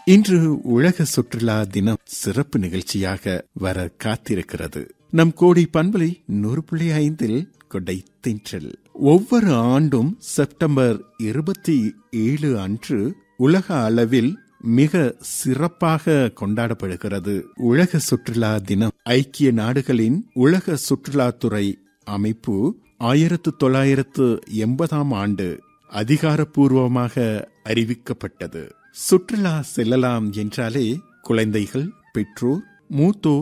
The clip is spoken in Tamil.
இன்று உலக சுற்றுலா தினம் சிறப்பு நிகழ்ச்சியாக வர காத்திருக்கிறது நம் கோடி பண்பலை நூறு புள்ளி ஐந்தில் கொடை தின்றல் ஒவ்வொரு ஆண்டும் செப்டம்பர் இருபத்தி ஏழு அன்று உலக அளவில் மிக சிறப்பாக கொண்டாடப்படுகிறது உலக சுற்றுலா தினம் ஐக்கிய நாடுகளின் உலக சுற்றுலாத்துறை அமைப்பு ஆயிரத்து தொள்ளாயிரத்து எண்பதாம் ஆண்டு அதிகாரப்பூர்வமாக அறிவிக்கப்பட்டது சுற்றுலா செல்லலாம் என்றாலே குழந்தைகள் பெற்றோர் மூத்தோர்